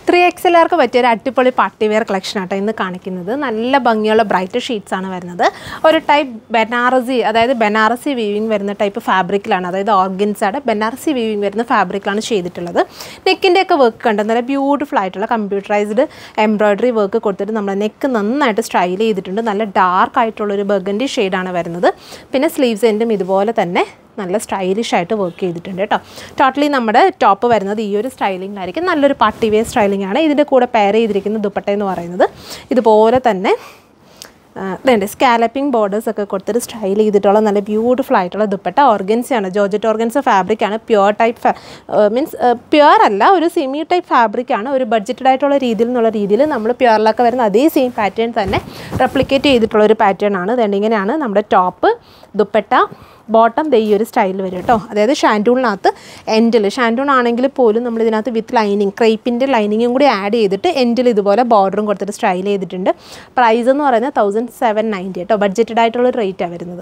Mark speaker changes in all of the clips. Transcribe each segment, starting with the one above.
Speaker 1: three എക്സലുകാർക്ക് പറ്റിയ ഒരു അടിപൊളി പാർട്ടി വെയർ കളക്ഷൻ ആട്ടോ ഇന്ന് കാണിക്കുന്നത് നല്ല ഭംഗിയുള്ള ബ്രൈറ്റ് ഷീറ്റ്സ് ആണ് വരുന്നത് ഒരു ടൈപ്പ് ബനാറസി അതായത് ബനാറസി വീവിങ് വരുന്ന ടൈപ്പ് ഫാബ്രിക്കിലാണ് അതായത് ഓർഗൻസാടെ ബനാറസി വീവിങ് വരുന്ന ഫാബ്രിക്കിലാണ് ചെയ്തിട്ടുള്ളത് നെക്കിൻ്റെ ഒക്കെ വർക്ക് കണ്ട് നല്ല ബ്യൂട്ടിഫുൾ ആയിട്ടുള്ള കമ്പ്യൂട്ടറൈസ്ഡ് എംബ്രോയ്ഡറി വർക്ക് കൊടുത്തിട്ട് നമ്മൾ നെക്ക് നന്നായിട്ട് സ്റ്റൈൽ ചെയ്തിട്ടുണ്ട് നല്ല ഡാർക്ക് ആയിട്ടുള്ളൊരു ബർഗൻഡി ഷെയ്ഡാണ് വരുന്നത് പിന്നെ സ്ലീവ്സ് എൻഡും ഇതുപോലെ തന്നെ നല്ല സ്റ്റൈലിഷ് ആയിട്ട് വർക്ക് ചെയ്തിട്ടുണ്ട് കേട്ടോ ടോട്ടലി നമ്മുടെ ടോപ്പ് വരുന്നത് ഈ ഒരു സ്റ്റൈലിംഗിലായിരിക്കും നല്ലൊരു പാർട്ടി വെയർ സ്റ്റൈലിംഗ് ആണ് ഇതിൻ്റെ കൂടെ പെയർ ചെയ്തിരിക്കുന്ന ദുപ്പട്ട എന്ന് പറയുന്നത് ഇതുപോലെ തന്നെ ഇതുണ്ട് സ്കാലപ്പിംഗ് ബോർഡേഴ്സ് ഒക്കെ കൊടുത്തിട്ട് സ്റ്റൈൽ ചെയ്തിട്ടുള്ള നല്ല ബ്യൂട്ടിഫുൾ ആയിട്ടുള്ള ദുപ്പട്ട ഓർഗൻസയാണ് ജോർജറ്റ് ഓർഗൻസ ഫാബ്രിക് ആണ് പ്യുവർ ടൈപ്പ് മീൻസ് പ്യുവർ അല്ല ഒരു സെമി ടൈപ്പ് ഫാബ്രിക് ആണ് ഒരു ബഡ്ജറ്റഡ് ആയിട്ടുള്ള രീതിയിൽ എന്നുള്ള രീതിയിൽ നമ്മൾ പ്യുവറിലൊക്കെ വരുന്ന അതേ സെയിം പാറ്റേൺ തന്നെ റെപ്ലിക്കേറ്റ് ചെയ്തിട്ടുള്ള ഒരു പാറ്റേൺ ആണ് ഇതുണ്ട് ഇങ്ങനെയാണ് നമ്മുടെ ടോപ്പ് ദുപ്പട്ട ബോട്ടം ദേ ഈ ഒരു സ്റ്റൈൽ വരും കേട്ടോ അതായത് ഷാൻറ്റൂണിനകത്ത് എൻഡിൽ ഷാൻറ്റൂൺ ആണെങ്കിൽ പോലും നമ്മൾ ഇതിനകത്ത് വിത്ത് ലൈനിങ് ക്രൈപ്പിൻ്റെ ലൈനിങ്ങും കൂടി ആഡ് ചെയ്തിട്ട് എൻഡിൽ ഇതുപോലെ ബോർഡറും കൊടുത്തിട്ട് സ്റ്റൈൽ ചെയ്തിട്ടുണ്ട് പ്രൈസ് എന്ന് പറയുന്നത് തൗസൻഡ് സെവൻ നയൻറ്റി കേട്ടോ ബഡ്ജറ്റഡ് ആയിട്ടുള്ള റേറ്റാണ് വരുന്നത്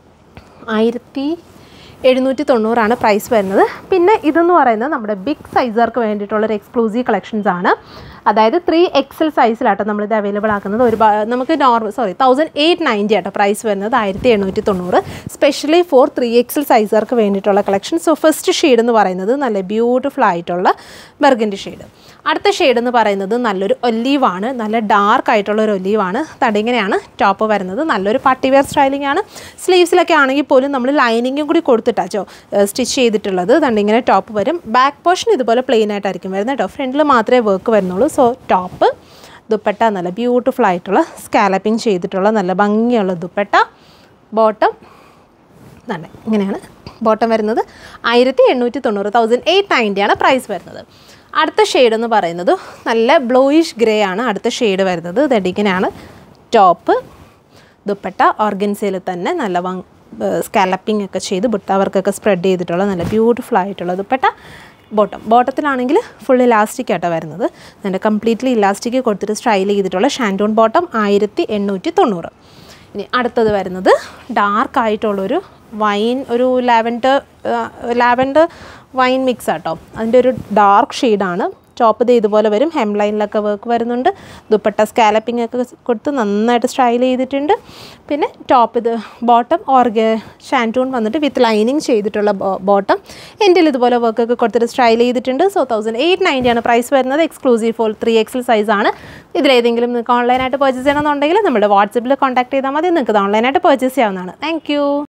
Speaker 1: ആയിരത്തി എഴുന്നൂറ്റി തൊണ്ണൂറാണ് പ്രൈസ് വരുന്നത് പിന്നെ ഇതെന്ന് പറയുന്നത് നമ്മുടെ ബിഗ് സൈസുകാർക്ക് വേണ്ടിയിട്ടുള്ളൊരു എക്സ്ക്ലൂസീവ് കളക്ഷൻസ് ആണ് അതായത് ത്രീ എക്സൽ സൈസിലാട്ടോ നമ്മളിത് അവൈലബിൾ ആക്കുന്നത് ഒരു നമുക്ക് normal sorry thousand eight ninety ആട്ടോ പ്രൈസ് വരുന്നത് ആയിരത്തി എണ്ണൂറ്റി തൊണ്ണൂറ് സ്പെഷ്യലി ഫോർ ത്രീ എക്സൽ സൈസുകാർക്ക് വേണ്ടിയിട്ടുള്ള കളക്ഷൻ സോ ഫസ്റ്റ് ഷെയ്ഡ് എന്ന് പറയുന്നത് നല്ല ബ്യൂട്ടിഫുൾ ആയിട്ടുള്ള ബർഗൻഡി ഷെയ്ഡ് അടുത്ത ഷെയ്ഡ് എന്ന് പറയുന്നത് നല്ലൊരു ഒലീവാണ് നല്ല ഡാർക്ക് ആയിട്ടുള്ള ഒരു ഒലീവാണ് തടിങ്ങനെയാണ് ടോപ്പ് വരുന്നത് നല്ലൊരു പാർട്ടി വെയർ സ്റ്റൈലിംഗ് ആണ് സ്ലീവ്സിലൊക്കെ ആണെങ്കിൽ പോലും നമ്മൾ ലൈനിങ്ങും കൂടി കൊടുത്തിട്ടാച്ചോ സ്റ്റിച്ച് ചെയ്തിട്ടുള്ളത് തണ്ടിങ്ങനെ ടോപ്പ് വരും ബാക്ക് പോർഷൻ ഇതുപോലെ പ്ലെയിൻ ആയിട്ടായിരിക്കും വരുന്നത് കേട്ടോ ഫ്രണ്ടിൽ മാത്രമേ വർക്ക് വരുന്നുള്ളൂ സോ ടോപ്പ് ദുപ്പട്ട നല്ല ബ്യൂട്ടിഫുൾ ആയിട്ടുള്ള സ്കാലപ്പിംഗ് ചെയ്തിട്ടുള്ള നല്ല ഭംഗിയുള്ള ദുപ്പട്ട ബോട്ടം നല്ല ഇങ്ങനെയാണ് ബോട്ടം വരുന്നത് ആയിരത്തി എണ്ണൂറ്റി തൊണ്ണൂറ് തൗസൻഡ് എയ്റ്റ് നയൻറ്റിയാണ് പ്രൈസ് വരുന്നത് അടുത്ത ഷെയ്ഡ് എന്ന് പറയുന്നത് നല്ല ബ്ലൂയിഷ് ഗ്രേ ആണ് അടുത്ത ഷെയ്ഡ് വരുന്നത് ഇതടിക്കനാണ് ടോപ്പ് ദുപ്പട്ട ഓർഗൻസയിൽ തന്നെ നല്ല വങ് സ്കാലപ്പിംഗ് ഒക്കെ ചെയ്ത് ബുട്ടാവർക്കൊക്കെ സ്പ്രെഡ് ചെയ്തിട്ടുള്ള നല്ല ബ്യൂട്ടിഫുൾ ആയിട്ടുള്ള ദുപ്പട്ട ബോട്ടം ബോട്ടത്തിലാണെങ്കിൽ ഫുൾ ഇലാസ്റ്റിക് ആട്ടോ വരുന്നത് അതിൻ്റെ കംപ്ലീറ്റ്ലി ഇലാസ്റ്റിക് കൊടുത്തിട്ട് സ്റ്റൈൽ ചെയ്തിട്ടുള്ള ഷാൻറ്റൂൺ ബോട്ടം ആയിരത്തി എണ്ണൂറ്റി തൊണ്ണൂറ് ഇനി അടുത്തത് വരുന്നത് ഡാർക്ക് ആയിട്ടുള്ളൊരു വൈൻ ഒരു ലാവൻഡർ ലാവൻഡർ വൈൻ മിക്സ് ആട്ടോ അതിൻ്റെ ഒരു ഡാർക്ക് ഷെയ്ഡാണ് ടോപ്പ് ഇത് ഇതുപോലെ വരും ഹെം ലൈനിലൊക്കെ വർക്ക് വരുന്നുണ്ട് ദുപ്പട്ട സ്കാലപ്പിംഗ് ഒക്കെ കൊടുത്ത് നന്നായിട്ട് സ്റ്റൈൽ ചെയ്തിട്ടുണ്ട് പിന്നെ ടോപ്പ് ഇത് ബോട്ടം ഓർഗ ഷാൻറ്റൂൺ വന്നിട്ട് വിത്ത് ലൈനിങ് ചെയ്തിട്ടുള്ള ബോട്ടം എൻ്റെ ഇതുപോലെ വർക്കൊക്കെ കൊടുത്തിട്ട് സ്റ്റൈൽ ചെയ്തിട്ടുണ്ട് സോ തൗസൻഡ് എയ്റ്റ് നയൻറ്റിയാണ് പ്രൈസ് വരുന്നത് എക്സ്ക്ലൂസീവ് ഫോർ ത്രീ എക്സൽ സൈസാണ് ഇതിലേതെങ്കിലും നിങ്ങൾക്ക് ഓൺലൈനായിട്ട് പർച്ചേസ് ചെയ്യണമെന്നുണ്ടെങ്കിൽ നമ്മുടെ വാട്സപ്പിൽ കോൺടാക്ട് ചെയ്താൽ മതി നിങ്ങൾക്ക് ഇത് ഓൺലൈനായിട്ട് പർച്ചേസ് ചെയ്യാവുന്നതാണ് താങ്ക്